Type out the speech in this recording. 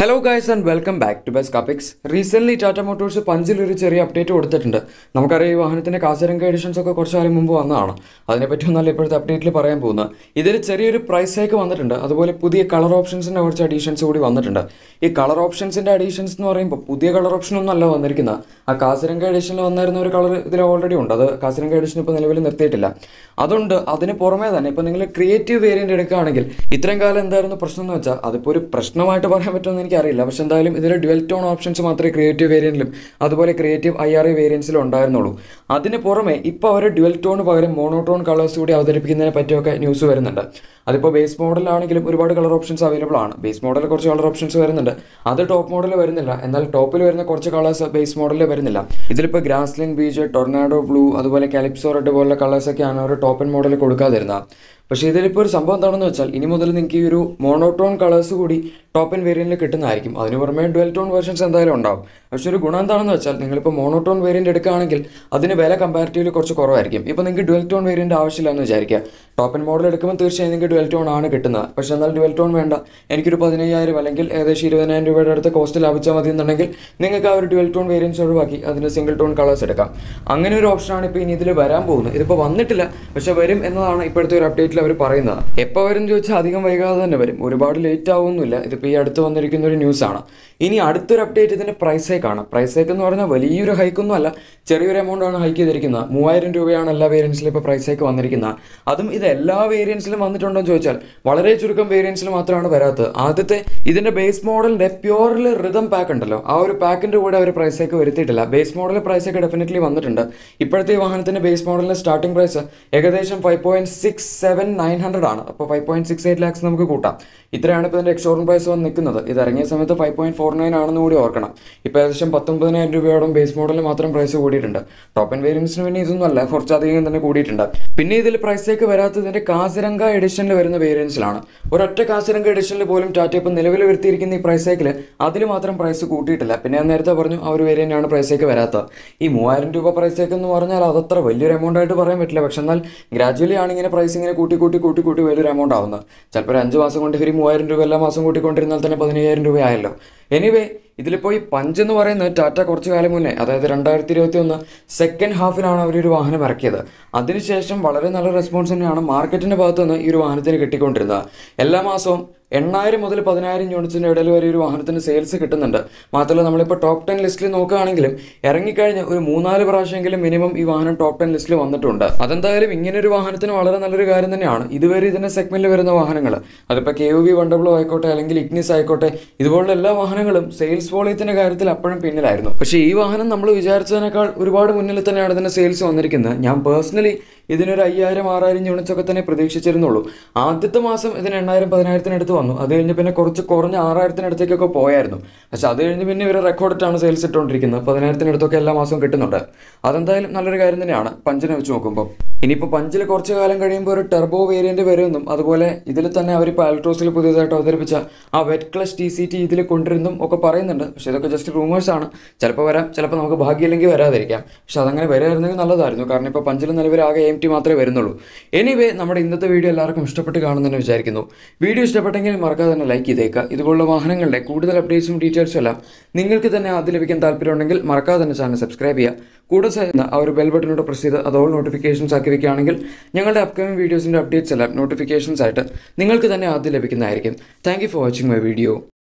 hello guys and welcome back to ബെസ് കപ്പിക്സ് recent Tata Motors പഞ്ചിൽ ഒരു ചെറിയ അപ്ഡേറ്റ് കൊടുത്തിട്ടുണ്ട് നമുക്കറിയാം ഈ വാഹനത്തിന്റെ കാസരംഗ എഡിഷൻസ് ഒക്കെ കുറച്ച് കാലം മുമ്പ് വന്നതാണ് അതിനെപ്പറ്റി ഒന്നല്ല ഇപ്പോഴത്തെ അപ്ഡേറ്റിൽ പറയാൻ പോകുന്നത് ഇതിൽ ചെറിയൊരു പ്രൈസ് ഹൈക്ക് വന്നിട്ടുണ്ട് അതുപോലെ പുതിയ കളർ ഓപ്ഷൻസിന്റെ കുറച്ച് അഡീഷൻസ് കൂടി വന്നിട്ടുണ്ട് ഈ കളർ ഓപ്ഷൻസിന്റെ അഡീഷൻസ് എന്ന് പറയുമ്പോൾ പുതിയ കളർ ഓപ്ഷൻ ഒന്നും അല്ല വന്നിരിക്കുന്നത് ആ കാസരംഗ എഡിഷനിൽ വന്നിരുന്ന ഒരു കളർ ഇതിൽ ഓൾറെഡി ഉണ്ട് അത് കാസരംഗ എഡിഷൻ ഇപ്പോൾ നിലവിൽ നിർത്തിയിട്ടില്ല അതുകൊണ്ട് അതിന് പുറമേ തന്നെ ഇപ്പോൾ നിങ്ങൾ ക്രിയേറ്റീവ് വേരിയന്റ് എടുക്കുകയാണെങ്കിൽ ഇത്രയും കാലം എന്തായിരുന്നു പ്രശ്നം എന്ന് വെച്ചാൽ അതിപ്പോൾ ഒരു പ്രശ്നമായിട്ട് പറയാൻ പറ്റുമെന്ന് എനിക്കറിയില്ല പക്ഷെ എന്തായാലും ഇതിൽ ഡ്വൽ ടോൺ ഓപ്ഷൻസ് മാത്രമേ ക്രിയേറ്റീവ് വേരിയന്റിലും അതുപോലെ ക്രിയേറ്റീവ് ഐ ആർ ഐ വേരിയൻസിലും ഉണ്ടായിരുന്നുള്ളൂ അതിന് പുറമെ ഇപ്പോൾ അവർ ഡ്വൽ ടോൺ പകരം മോണോടോൺ കളേഴ്സ് കൂടി അവതരിപ്പിക്കുന്നതിനെ പറ്റിയൊക്കെ ന്യൂസ് വരുന്നുണ്ട് അതിപ്പോൾ ബേസ് മോഡലാണെങ്കിലും ഒരുപാട് കളർ ഓപ്ഷൻസ് അവൈലബിൾ ആണ് ബേസ് മോഡലിൽ കുറച്ച് കളർ ഓപ്ഷൻസ് വരുന്നുണ്ട് അത് ടോപ്പ് മോഡൽ വരുന്നില്ല എന്നാൽ ടോപ്പിൽ വരുന്ന കുറച്ച് കളേഴ്സ് ബേസ് മോഡലിൽ വരുന്നില്ല ഇതിലിപ്പോൾ ഗ്രാസ്ലിൻ ബീച്ച് ടൊർണാഡോ ബ്ലൂ അതുപോലെ കാലിപ്സോ റെഡ് പോലുള്ള കളേഴ്സൊക്കെയാണ് അവർ ടോപ്പ് ആൻഡ് മോഡൽ കൊടുക്കാതിരുന്നത് പക്ഷേ ഇതിലിപ്പോൾ ഒരു സംഭവം എന്താണെന്ന് വെച്ചാൽ ഇനി മുതൽ നിങ്ങൾക്ക് ഈ ഒരു മോണോട്ടോൺ കളേഴ്സ് കൂടി ടോപ്പ് ആൻഡ് വേരിയന്റിൽ കിട്ടുന്നതായിരിക്കും അതിന് പുറമെ ഡുവൽ ടോൺ വേർഷൻസ് എന്തായാലും ഉണ്ടാവും പക്ഷേ ഒരു ഗുണം എന്താണെന്ന് വെച്ചാൽ നിങ്ങളിപ്പോൾ മോണോട്ടോൺ വേരിയന്റ് എടുക്കുകയാണെങ്കിൽ അതിന് വില കമ്പാരിറ്റീവ്ലി കുറച്ച് കുറവായിരിക്കും ഇപ്പോൾ നിങ്ങൾക്ക് ഡുവൽ ടോൺ വേരിയന്റ് ആവശ്യമില്ല എന്ന് വിചാരിക്കുക ടോപ്പ് ആൻഡ് മോഡൽ എടുക്കുമ്പോൾ തീർച്ചയായും നിങ്ങൾക്ക് ഡുവൽ ടോൺ ആണ് കിട്ടുന്നത് പക്ഷേ എന്നാൽ ഡുവൽ ടോൺ വേണ്ട എനിക്കൊരു പതിനയ്യായിരം അല്ലെങ്കിൽ ഏകദേശം ഇരുപതിനായിരം രൂപയുടെ അടുത്ത് കോസ്റ്റ് ലാഭിച്ചാൽ മതി എന്നുണ്ടെങ്കിൽ നിങ്ങൾക്ക് ആ ഒരു ഡുവൽ ടോൺ വേരിയൻസ് ഒഴിവാക്കി അതിന് സിംഗിൾ ടോൺ കളേഴ്സ് എടുക്കാം അങ്ങനെ ഒരു ഓപ്ഷനാണ് ഇപ്പോൾ ഇനി ഇതിൽ വരാൻ പോകുന്നത് ഇതിപ്പോൾ വന്നിട്ടില്ല പക്ഷേ വരും എന്നതാണ് ഇപ്പോഴത്തെ ഒരു അപ്ഡേറ്റിൽ അവർ പറയുന്നത് എപ്പോൾ വരും എന്ന് ചോദിച്ചാൽ അധികം വൈകാതെ തന്നെ വരും ഒരുപാട് ലേറ്റ് ആവുമൊന്നുമില്ല ഇതിപ്പോൾ ഈ അടുത്ത് വന്നിരിക്കുന്ന ഒരു ന്യൂസാണ് ഇനി അടുത്തൊരു അപ്ഡേറ്റ് ഇതിൻ്റെ പ്രൈസ് ഹൈക്കാണ് പ്രൈസ് ഹൈക്ക് എന്ന് പറഞ്ഞാൽ വലിയൊരു ഹൈക്കൊന്നും അല്ല ചെറിയൊരു എമൗണ്ട് ആണ് ഹൈക്ക് ചെയ്തിരിക്കുന്നത് മൂവായിരം രൂപയാണ് എല്ലാ വേരിയൻസിലും ഇപ്പോൾ പ്രൈസ് ഹൈക്ക് വന്നിരിക്കുന്നത് അതും ഇത് എല്ലാ വേരിയൻസിലും വന്നിട്ടുണ്ടോ എന്ന് ചോദിച്ചാൽ വളരെ ചുരുക്കം വേരിയൻസിൽ മാത്രമാണ് വരാത്തത് ആദ്യത്തെ ഇതിൻ്റെ ബേസ് മോഡലിൻ്റെ പ്യോറിൽ റിതം പാക്ക് ഉണ്ടല്ലോ ആ ഒരു പാക്കിൻ്റെ കൂടെ അവർ പ്രൈസ് ഹൈക്ക് വരുത്തിയിട്ടില്ല ബേസ് മോഡൽ പ്രൈസ് ഒക്കെ ഡെഫിനറ്റ്ലി വന്നിട്ടുണ്ട് ഇപ്പോഴത്തെ ഈ വാഹനത്തിൻ്റെ ബേസ് മോഡലിൻ്റെ സ്റ്റാർട്ടിംഗ് പ്രൈസ് ഏകദേശം five point six seven nine hundred ആണ് അപ്പോൾ five point six eight lakhs നമുക്ക് കൂട്ടാം ഇത്രയാണ് ഇപ്പോൾ ഇതിൻ്റെ എക്സോറൻ പ്രൈസ് വന്ന് നിൽക്കുന്നത് ഇത് ഇറങ്ങിയ സമയത്ത് ഫൈവ് പോയിന്റ് ഫോർ നയൻ ആണെന്ന് കൂടി ഓർക്കണം ഇപ്പോൾ ഏകദേശം പത്തൊമ്പതിനായിരം രൂപയോളം ബേസ് മോഡലിൽ മാത്രം പ്രൈസ് കൂടിയിട്ടുണ്ട് ടോപ്പ് ആൻഡ് വേരിയൻസിന് പിന്നെ ഇതൊന്നും അല്ല കുറച്ചധികം തന്നെ കൂടിയിട്ടുണ്ട് പിന്നെ ഇതിൽ പ്രൈസേക്ക് വരാത്തതിൻ്റെ കാസിരംഗ എഡിഷനിൽ വരുന്ന വേരിയൻസിലാണ് ഒരൊറ്റ കാസിരംഗ എഡിഷനിൽ പോലും ടാറ്റ ഇപ്പം നിലവിൽ വരുത്തിയിരിക്കുന്ന ഈ പ്രൈസേക്കിൽ അതിൽ മാത്രം പ്രൈസ് കൂട്ടിയിട്ടില്ല പിന്നെ ഞാൻ നേരത്തെ പറഞ്ഞു ആ ഒരു വേരിയൻ്റാണ് പ്രൈസേക്ക് വരാത്തത് ഈ മൂവായിരം രൂപ പ്രൈസേക്ക് എന്ന് പറഞ്ഞാൽ അതത്ര വലിയൊരു എമൗണ്ട് ആയിട്ട് പറയാൻ പറ്റില്ല പക്ഷെ എന്നാൽ ഗ്രാജുവലി ആണ് ഇങ്ങനെ പ്രൈസ് ഇങ്ങനെ കൂട്ടി കൂട്ടി കൂട്ടി കൂട്ടി വലിയൊരു എമൗണ്ട് ആവുന്നത് ചിലപ്പോൾ ഒരു അഞ്ച് മാസം കൊണ്ട് ഇവർ മൂവായിരം രൂപ എല്ലാ മാസം കൂട്ടിക്കൊണ്ടിരുന്നാൽ തന്നെ പതിനയ്യായിരം രൂപ ആയല്ലോ എനിവേ ഇതിലിപ്പോൾ ഈ പഞ്ച് എന്ന് പറയുന്നത് ടാറ്റ കുറച്ച് കാലം മുന്നേ അതായത് രണ്ടായിരത്തി ഇരുപത്തി ഒന്ന് സെക്കൻഡ് ഹാഫിലാണ് അവർ ഒരു വാഹനം ഇറക്കിയത് അതിനുശേഷം വളരെ നല്ല റെസ്പോൺസ് തന്നെയാണ് മാർക്കറ്റിൻ്റെ ഭാഗത്ത് നിന്ന് ഈ ഒരു വാഹനത്തിന് കിട്ടിക്കൊണ്ടിരുന്നത് എല്ലാ മാസവും എണ്ണായിരം മുതൽ പതിനായിരം യൂണിറ്റ്സിൻ്റെ ഇടയിൽ വരെ ഒരു വാഹനത്തിന് സെയിൽസ് കിട്ടുന്നുണ്ട് മാത്രമല്ല നമ്മളിപ്പോൾ ടോപ്പ് ടെൻ ലിസ്റ്റിൽ നോക്കുകയാണെങ്കിലും ഇറങ്ങിക്കഴിഞ്ഞ് ഒരു മൂന്നാല് പ്രാവശ്യമെങ്കിലും മിനിമം ഈ വാഹനം ടോപ്പ് ടെൻ ലിസ്റ്റിൽ വന്നിട്ടുണ്ട് അതെന്തായാലും ഇങ്ങനെ ഒരു വാഹനത്തിന് വളരെ നല്ലൊരു കാര്യം തന്നെയാണ് ഇതുവരെ ഇതിൻ്റെ സെഗ്മെന്റിൽ വരുന്ന വാഹനങ്ങൾ അതിപ്പോൾ K U V one W ആയിക്കോട്ടെ അല്ലെങ്കിൽ ഇഗ്നിസ് ആയിക്കോട്ടെ ഇതുപോലുള്ള എല്ലാ വാഹനങ്ങളും സെയിൽസ് വോളിയത്തിൻ്റെ കാര്യത്തിൽ അപ്പോഴും പിന്നിലായിരുന്നു പക്ഷേ ഈ വാഹനം നമ്മൾ വിചാരിച്ചതിനേക്കാൾ ഒരുപാട് മുന്നിൽ തന്നെയാണ് ഇതിൻ്റെ സെയിൽസ് വന്നിരിക്കുന്നത് ഞാൻ പേഴ്സണലി ഇതിനൊരു അയ്യായിരം ആറായിരം യൂണിറ്റ്സ് ഒക്കെ തന്നെ പ്രതീക്ഷിച്ചിരുന്നുള്ളൂ ആദ്യത്തെ മാസം ഇതിന് എണ്ണായിരം പതിനായിരത്തിനടുത്ത് വന്നു അത് കഴിഞ്ഞ് പിന്നെ കുറച്ച് കുറഞ്ഞ ആറായിരത്തിനടുത്തേക്കൊക്കെ പോയായിരുന്നു പക്ഷെ അത് കഴിഞ്ഞ് പിന്നെ ഇവർ റെക്കോർഡിട്ടാണ് സെയിൽസ് ഇട്ടുകൊണ്ടിരിക്കുന്നത് പതിനായിരത്തിനടുത്തൊക്കെ എല്ലാ മാസവും കിട്ടുന്നുണ്ട് അതെന്തായാലും നല്ലൊരു കാര്യം തന്നെയാണ് പഞ്ചിനെ വെച്ച് നോക്കുമ്പോൾ ഇനിയിപ്പോൾ പഞ്ചിൽ കുറച്ച് കാലം കഴിയുമ്പോൾ ഒരു ടെർബോ വേരിയന്റ് വരുമെന്നും അതുപോലെ ഇതിൽ തന്നെ അവരിപ്പോൾ അൾട്രോസിൽ പുതിയതായിട്ട് അവതരിപ്പിച്ച ആ wet clutch T C T ഇതിൽ കൊണ്ടുവരുന്നതും ഒക്കെ പറയുന്നുണ്ട് പക്ഷേ ഇതൊക്കെ ജസ്റ്റ് റൂമേഴ്സ് ആണ് ചിലപ്പോൾ വരാം ചിലപ്പോൾ നമുക്ക് ഭാഗ്യമില്ലെങ്കിൽ വരാതിരിക്കാം പക്ഷെ അതങ്ങനെ വരായിരുന്നെങ്കിൽ നല്ലതായിരുന്നു കാരണം ഇപ്പോൾ പഞ്ചിൽ നിലവിൽ ആകെ എം ടി മാത്രമേ വരുന്നുള്ളൂ എനിവേ നമ്മുടെ ഇന്നത്തെ വീഡിയോ എല്ലാവർക്കും ഇഷ്ടപ്പെട്ട് കാണുമെന്ന് വിചാരിക്കുന്നു വീഡിയോ ഇഷ്ടപ്പെട്ടെങ്കിൽ മറക്കാതെ തന്നെ ലൈക്ക് ചെയ്തേക്കുക ഇതുപോലുള്ള വാഹനങ്ങളുടെ കൂടുതൽ അപ്ഡേറ്റ്സും ഡീറ്റെയിൽസും എല്ലാം നിങ്ങൾക്ക് തന്നെ ആദ്യം ലഭിക്കാൻ താല്പര്യമുണ്ടെങ്കിൽ മറക്കാതെ തന്നെ ചാനൽ സബ്സ്ക്രൈബ് ചെയ്യുക കൂടെ ചെയ്യുന്ന ആ ഒരു ബെൽ ബട്ടനോട് പ്രസ് ചെയ്ത് അത് ഓൾ നോട്ടിഫിക്കേഷൻസ് ആക്കി വെക്കുകയാണെങ്കിൽ ഞങ്ങളുടെ അപ്കമിംഗ് വീഡിയോസിൻ്റെ അപ്ഡേറ്റ്സ് എല്ലാം നോട്ടിഫിക്കേഷൻസ് ആയിട്ട് നിങ്ങൾക്ക് തന്നെ ആദ്യം ലഭിക്കുന്നതായിരിക്കും thank you for watching my video